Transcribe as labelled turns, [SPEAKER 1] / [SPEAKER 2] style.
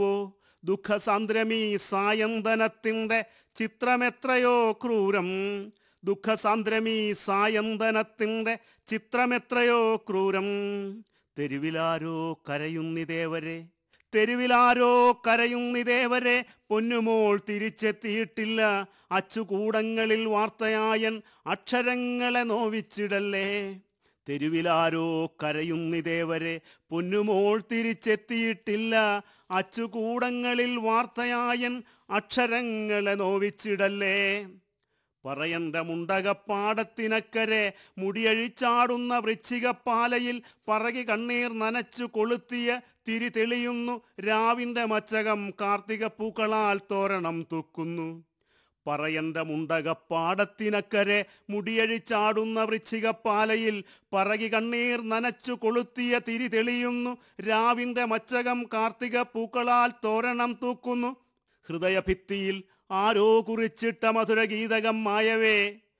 [SPEAKER 1] ദുഃഖസാന്ദ്രമീ സായന്തനത്തിൻ്റെ ചിത്രമെത്രയോ ക്രൂരം ദുഃഖസാന്ദ്രമീ സായന്തനത്തിൻ്റെ ചിത്രമെത്രയോ ക്രൂരം തെരുവിലാരോ കരയുന്നിതേവരെ തെരുവിലാരോ കരയുന്നിതേവരെ പൊന്നുമോൾ തിരിച്ചെത്തിയിട്ടില്ല അച്ചുകൂടങ്ങളിൽ വാർത്തയായൻ അക്ഷരങ്ങളെ നോവിച്ചിടല്ലേ തെരുവിലാരോ കരയുന്നിതേവരെ പൊന്നുമോൾ തിരിച്ചെത്തിയിട്ടില്ല അച്ചുകൂടങ്ങളിൽ വാർത്തയായൻ അക്ഷരങ്ങളെ നോവിച്ചിടല്ലേ പറയണ്ട മുണ്ടകപ്പാടത്തിനക്കരെ മുടിയഴിച്ചാടുന്ന വൃശ്ചികപ്പാലയിൽ പറകി കണ്ണീർ നനച്ചു കൊളുത്തിയ തിരി തെളിയുന്നു രാവിന്റെ മച്ചകം കാർത്തിക പൂക്കളാൽ തോരണം തൂക്കുന്നു പറയണ്ട മുണ്ടകപ്പാടത്തിനക്കരെ മുടിയഴിച്ചാടുന്ന വൃശ്ചികപ്പാലയിൽ പറകി കണ്ണീർ നനച്ചു കൊളുത്തിയ തിരി തെളിയുന്നു രാവിന്റെ മച്ചകം കാർത്തിക പൂക്കളാൽ തോരണം തൂക്കുന്നു ഹൃദയഭിത്തിയിൽ ആരോ കുറിച്ചിട്ട മധുരഗീതകം മായവേ